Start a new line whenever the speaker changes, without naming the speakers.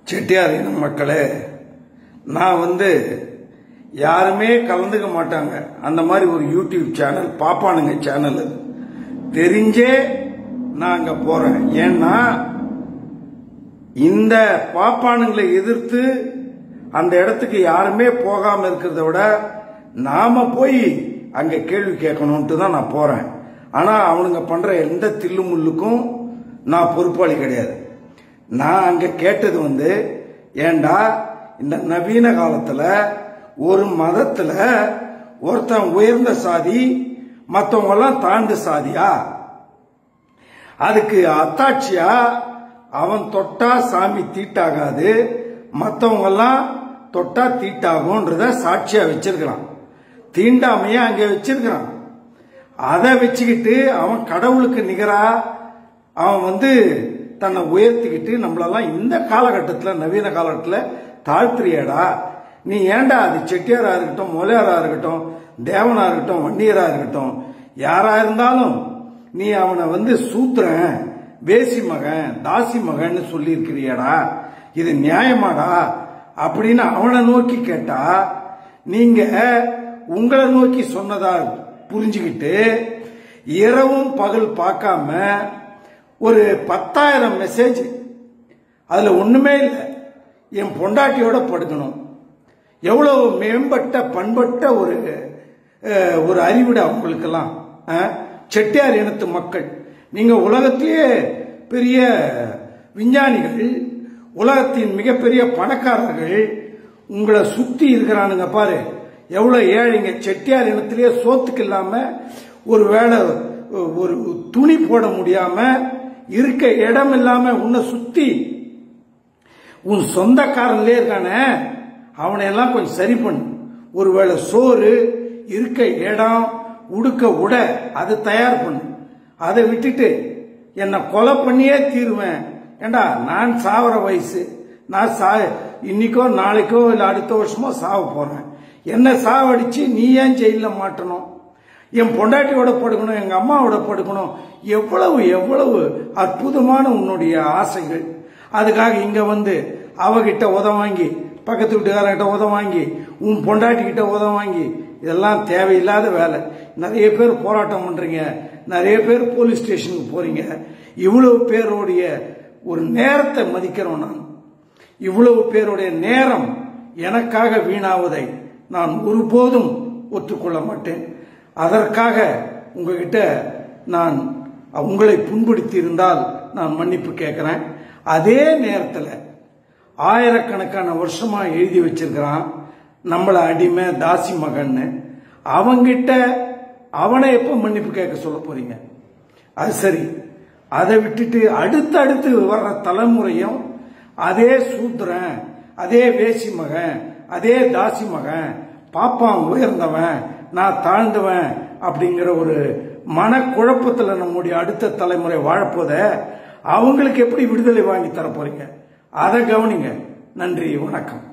செட்டியார் இன மக்களே நான் வந்து யாருமே கலந்துக்க மாட்டாங்க அந்த மாதிரி ஒரு யூடியூப் சேனல் பாப்பானுங்க சேனல் அது. தெரிஞ்சே நான் அங்க போறேன் ஏன்னா இந்த பாப்பானுங்களை எதிர்த்து அந்த இடத்துக்கு யாருமே போகாம இருக்கிறத விட நாம போய் அங்க கேள்வி கேட்கணும்ட்டு தான் நான் போறேன் ஆனா அவனுங்க பண்ற எந்த தில்லுமுள்ளுக்கும் நான் பொறுப்பாளி கிடையாது நான் அங்க கேட்டது வந்து ஏண்டா இந்த நவீன காலத்துல ஒரு மதத்துல ஒருத்தன் உயர்ந்த சாதி மத்தவங்க எல்லாம் தாழ்ந்த சாதியா அதுக்கு அத்தாட்சியா அவன் தொட்டா சாமி தீட்டாகாது மத்தவங்க எல்லாம் தொட்டா தீட்டாகும்ன்றத சாட்சியா வச்சிருக்கிறான் தீண்டாமைய அங்க வச்சிருக்கிறான் அதை வச்சுக்கிட்டு அவன் கடவுளுக்கு நிகரா அவன் வந்து தன்னை உயர்த்திக்கிட்டு நம்மளெல்லாம் இந்த காலகட்டத்தில் நவீன காலகட்டத்தில் தாழ்த்துறியடா நீ ஏன்டா அது செட்டியாரா இருக்கட்டும் மொலையாரா இருக்கட்டும் தேவனா இருக்கட்டும் வன்னியரா இருக்கட்டும் யாரா இருந்தாலும் நீ அவனை வந்து சூத்திரன் வேசி மகன் தாசி மகன்னு சொல்லியிருக்கிறியடா இது நியாயமாடா அப்படின்னு அவனை நோக்கி கேட்டா நீங்க உங்களை நோக்கி சொன்னதா புரிஞ்சுக்கிட்டு இரவும் பகல் பார்க்காம ஒரு பத்தாயிரம் மெசேஜ் அதுல ஒண்ணுமே இல்லை என் பொண்டாட்டியோட படுக்கணும் எவ்வளவு மேம்பட்ட பண்பட்ட ஒரு அஹ், ஒரு அறிவுடா உங்களுக்கெல்லாம் அஹ், செட்டியார் இனத்து மக்கள் நீங்க உலகத்திலேயே பெரிய விஞ்ஞானிகள் உலகத்தின் மிகப்பெரிய பணக்காரர்கள் உங்களை சுத்தி இருக்கிறானுங்க பாரு எவ்வளவு ஏழைங்க செட்டியார் இனத்திலேயே சோத்துக்கு இல்லாம ஒரு வேளை ஒரு துணி போட முடியாம இருக்க இடம் இல்லாம உன்னை சுத்தி உன் சொந்தக்காரன்லே இருக்கானே அவனை எல்லாம் கொஞ்சம் சரி பண்ணு ஒருவேளை சோறு இருக்க இடம் உடுக்க உட அது தயார் பண்ணு அதை விட்டுட்டு என்னை கொலை பண்ணியே தீருவேன் ஏண்டா நான் சாவற வயசு நான் சா இன்னைக்கோ நாளைக்கோ இல்லை அடுத்த வருஷமோ சாவ போறேன் என்ன சாவடிச்சு நீ ஏன் ஜெயில மாட்டணும் என் பொண்டாட்டியோட படுக்கணும் எங்க அம்மாவோட படுக்கணும் எவ்வளவு எவ்வளவு அற்புதமான உன்னுடைய ஆசைகள் அதுக்காக இங்க வந்து அவகிட்ட உத வாங்கி பக்கத்து வீட்டுக்காரங்கிட்ட உத வாங்கி உன் பொண்டாட்டி கிட்ட உத வாங்கி இதெல்லாம் தேவையில்லாத வேலை நிறைய பேர் போராட்டம் பண்றீங்க நிறைய பேர் போலீஸ் ஸ்டேஷனுக்கு போறீங்க இவ்வளவு பேருடைய ஒரு நேரத்தை மதிக்கிறோம் நான் இவ்வளவு பேருடைய நேரம் எனக்காக வீணாவதை நான் ஒருபோதும் ஒத்துக்கொள்ள மாட்டேன் அதற்காக உங்ககிட்ட நான் உங்களை புண்படுத்தி இருந்தால் நான் மன்னிப்பு கேட்கிறேன் அதே நேரத்தில் ஆயிரக்கணக்கான வருஷமா எழுதி வச்சிருக்கிறான் நம்மள அடிமை தாசி மகன்னு அவங்கிட்ட அவனை எப்ப மன்னிப்பு கேட்க சொல்ல போறீங்க அது சரி அதை விட்டுட்டு அடுத்து அடுத்து வர்ற தலைமுறையும் அதே சூத்திரன் அதே வேசி மகன் அதே தாசி மகன் பாப்பான் உயர்ந்தவன் நான் தாழ்ந்தவன் அப்படிங்கிற ஒரு மனக்குழப்பத்துல நம்முடைய அடுத்த தலைமுறை வாழப்போத அவங்களுக்கு எப்படி விடுதலை வாங்கி தர போறீங்க அதை கவனிங்க நன்றி வணக்கம்